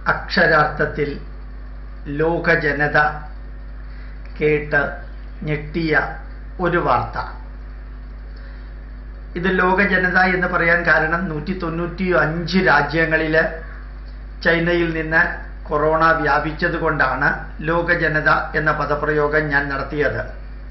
അക്ഷരാർത്ഥത്തിൽ ലോക ജനത കേട്ട് ഞെട്ടിയ ഒരു വാർത്ത ഇത് ലോക ജനത എന്ന് പറയാൻ കാരണം നൂറ്റി തൊണ്ണൂറ്റി അഞ്ച് രാജ്യങ്ങളിൽ ചൈനയിൽ നിന്ന് കൊറോണ വ്യാപിച്ചത് കൊണ്ടാണ് ലോക ജനത എന്ന പദപ്രയോഗം ഞാൻ നടത്തിയത്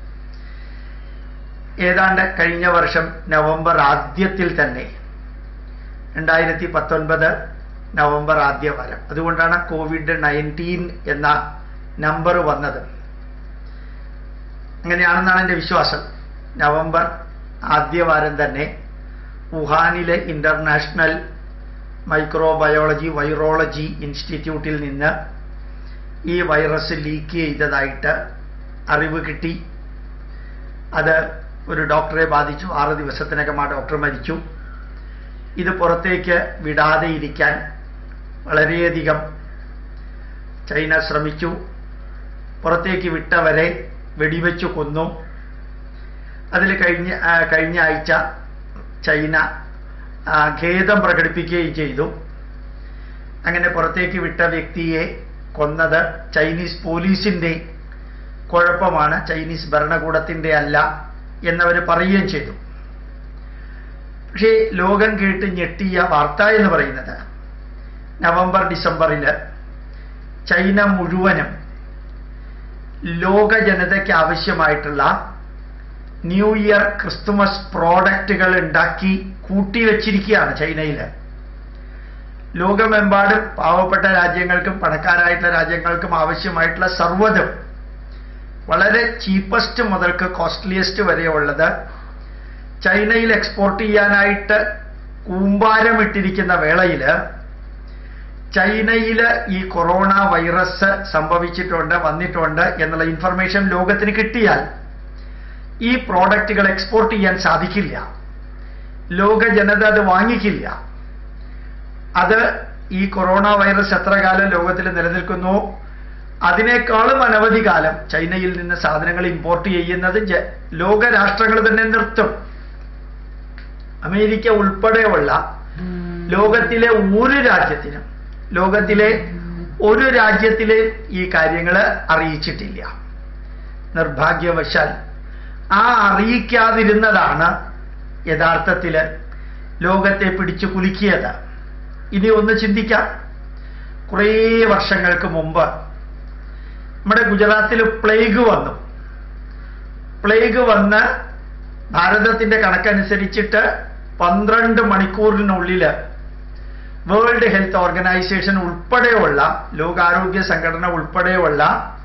ഏതാണ്ട് കഴിഞ്ഞ വർഷം നവംബർ ആദ്യത്തിൽ തന്നെ രണ്ടായിരത്തി പത്തൊൻപത് നവംബർ ആദ്യ വാരം അതുകൊണ്ടാണ് കോവിഡ് നയൻറ്റീൻ എന്ന നമ്പർ വന്നത് അങ്ങനെയാണെന്നാണ് എൻ്റെ വിശ്വാസം നവംബർ ആദ്യ വാരം തന്നെ വുഹാനിലെ ഇൻ്റർനാഷണൽ മൈക്രോബയോളജി വൈറോളജി ഇൻസ്റ്റിറ്റ്യൂട്ടിൽ നിന്ന് ഈ വൈറസ് ലീക്ക് ചെയ്തതായിട്ട് അറിവ് കിട്ടി അത് ഒരു ഡോക്ടറെ ബാധിച്ചു ആറ് ദിവസത്തിനകം ആ ഡോക്ടർ മരിച്ചു ഇത് പുറത്തേക്ക് വിടാതെ ഇരിക്കാൻ വളരെയധികം ചൈന ശ്രമിച്ചു പുറത്തേക്ക് വിട്ടവരെ വെടിവെച്ചു കൊന്നു അതിൽ കഴിഞ്ഞ ആ, കഴിഞ്ഞ ആഴ്ച ചൈന ആ, ഖേദം പ്രകടിപ്പിക്കുകയും ചെയ്തു അങ്ങനെ പുറത്തേക്ക് വിട്ട വ്യക്തിയെ കൊന്നത് ചൈനീസ് പോലീസിൻ്റെ കുഴപ്പമാണ് ചൈനീസ് ഭരണകൂടത്തിൻ്റെ അല്ല എന്നവർ പറയുകയും ചെയ്തു പക്ഷേ ലോകം കേട്ട് ഞെട്ടിയ വാർത്ത എന്ന് പറയുന്നത് നവംബർ ഡിസംബറിൽ ചൈന മുഴുവനും ലോക ജനതയ്ക്ക് ആവശ്യമായിട്ടുള്ള ന്യൂ ഇയർ ക്രിസ്തുമസ് പ്രോഡക്റ്റുകൾ ഉണ്ടാക്കി കൂട്ടിവെച്ചിരിക്കുകയാണ് ചൈനയിൽ ലോകമെമ്പാടും പാവപ്പെട്ട രാജ്യങ്ങൾക്കും പണക്കാരായിട്ടുള്ള രാജ്യങ്ങൾക്കും ആവശ്യമായിട്ടുള്ള സർവ്വതും വളരെ ചീപ്പസ്റ്റ് മുതൽക്ക് കോസ്റ്റ്ലിയസ്റ്റ് വരെ ഉള്ളത് ചൈനയിൽ എക്സ്പോർട്ട് ചെയ്യാനായിട്ട് കൂമ്പാരമിട്ടിരിക്കുന്ന വേളയിൽ ചൈനയിൽ ഈ കൊറോണ വൈറസ് സംഭവിച്ചിട്ടുണ്ട് വന്നിട്ടുണ്ട് എന്നുള്ള ഇൻഫർമേഷൻ ലോകത്തിന് കിട്ടിയാൽ ഈ പ്രോഡക്റ്റുകൾ എക്സ്പോർട്ട് ചെയ്യാൻ സാധിക്കില്ല ലോക ജനത അത് വാങ്ങിക്കില്ല അത് ഈ കൊറോണ വൈറസ് എത്ര കാലം ലോകത്തിൽ നിലനിൽക്കുന്നു അതിനേക്കാളും അനവധി കാലം ചൈനയിൽ നിന്ന് സാധനങ്ങൾ ഇമ്പോർട്ട് ചെയ്യുന്നത് ജ- ലോകരാഷ്ട്രങ്ങൾ തന്നെ നിർത്തും അമേരിക്ക ഉൾപ്പെടെയുള്ള ലോകത്തിലെ ഒരു രാജ്യത്തിനും ലോകത്തിലെ ഒരു രാജ്യത്തിലെ ഈ കാര്യങ്ങൾ അറിയിച്ചിട്ടില്ല നിർഭാഗ്യവശാൽ ആ അറിയിക്കാതിരുന്നതാണ് യഥാർത്ഥത്തിൽ ലോകത്തെ പിടിച്ചു കുലുക്കിയത് ഇനി ഒന്ന് ചിന്തിക്കാം കുറേ വർഷങ്ങൾക്ക് മുമ്പ് നമ്മുടെ ഗുജറാത്തിൽ പ്ലേഗ് വന്നു പ്ലേഗ് വന്ന് ഭാരതത്തിന്റെ കണക്കനുസരിച്ചിട്ട് പന്ത്രണ്ട് മണിക്കൂറിനുള്ളിൽ വേൾഡ് ഹെൽത്ത് ഓർഗനൈസേഷൻ ഉൾപ്പെടെയുള്ള ലോകാരോഗ്യ സംഘടന ഉൾപ്പെടെയുള്ള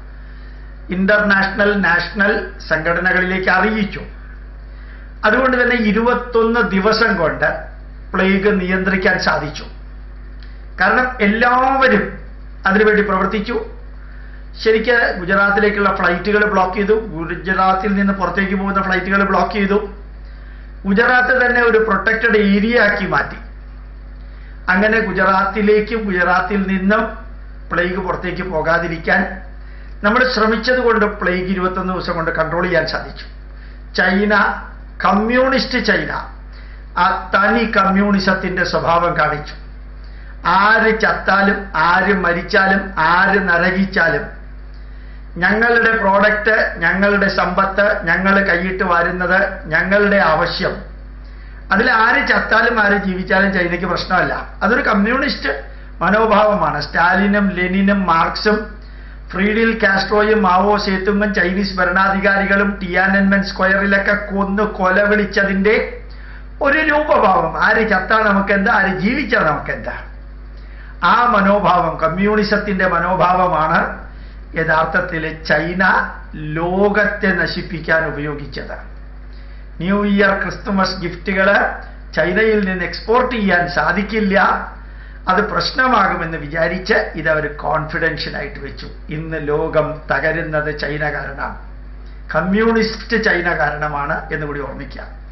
ഇന്റർനാഷണൽ നാഷണൽ സംഘടനകളിലേക്ക് അറിയിച്ചു അതുകൊണ്ട് തന്നെ ഇരുപത്തൊന്ന് ദിവസം കൊണ്ട് പ്ലേഗ് നിയന്ത്രിക്കാൻ സാധിച്ചു കാരണം എല്ലാവരും അതിനുവേണ്ടി പ്രവർത്തിച്ചു ശരിക്ക് ഗുജറാത്തിലേക്കുള്ള ഫ്ലൈറ്റുകൾ ബ്ലോക്ക് ചെയ്തു ഗുജറാത്തിൽ നിന്ന് പുറത്തേക്ക് പോകുന്ന ഫ്ലൈറ്റുകൾ ബ്ലോക്ക് ചെയ്തു ഗുജറാത്ത് തന്നെ ഒരു പ്രൊട്ടക്റ്റഡ് ഏരിയ ആക്കി മാറ്റി അങ്ങനെ ഗുജറാത്തിലേക്കും ഗുജറാത്തിൽ നിന്നും പ്ലേഗ് പുറത്തേക്ക് പോകാതിരിക്കാൻ നമ്മൾ ശ്രമിച്ചത് കൊണ്ട് പ്ലേഗ് ഇരുപത്തൊന്ന് ദിവസം കൊണ്ട് കൺട്രോൾ ചെയ്യാൻ സാധിച്ചു ചൈന കമ്മ്യൂണിസ്റ്റ് ചൈന ആ തനി കമ്മ്യൂണിസത്തിന്റെ സ്വഭാവം കാണിച്ചു ആര് ചത്താലും ആര് മരിച്ചാലും ആര് നരകിച്ചാലും ഞങ്ങളുടെ പ്രോഡക്റ്റ് ഞങ്ങളുടെ സമ്പത്ത് ഞങ്ങൾ കൈയിട്ട് വാരുന്നത് ഞങ്ങളുടെ ആവശ്യം അതിൽ ആര് ചത്താലും ആര് ജീവിച്ചാലും ചൈനയ്ക്ക് പ്രശ്നമല്ല അതൊരു കമ്മ്യൂണിസ്റ്റ് മനോഭാവമാണ് സ്റ്റാലിനും ലെനിനും മാർക്സും ഫ്രീഡിൽ കാസ്ട്രോയും മാവോ സേത്തുങ്ങും ചൈനീസ് ഭരണാധികാരികളും ടിയാനൻമെൻ സ്ക്വയറിലൊക്കെ കൊന്ന് കൊല വിളിച്ചതിന്റെ ഒരു രൂപഭാവം ആര് ചത്താൽ നമുക്കെന്താ ആര് ജീവിച്ചാൽ നമുക്കെന്താ ആ മനോഭാവം കമ്മ്യൂണിസത്തിന്റെ മനോഭാവമാണ് യഥാർത്ഥത്തിൽ ചൈന ലോകത്തെ നശിപ്പിക്കാൻ ഉപയോഗിച്ചത് ന്യൂ ഇയർ ക്രിസ്തുമസ് ഗിഫ്റ്റുകൾ ചൈനയിൽ നിന്ന് എക്സ്പോർട്ട് ചെയ്യാൻ സാധിക്കില്ല അത് പ്രശ്നമാകുമെന്ന് വിചാരിച്ച് ഇതവർ കോൺഫിഡൻഷ്യലായിട്ട് വെച്ചു ഇന്ന് ലോകം തകരുന്നത് ചൈന കാരണമാണ് കമ്മ്യൂണിസ്റ്റ് ചൈന കാരണമാണ് എന്നുകൂടി ഓർമ്മിക്കാം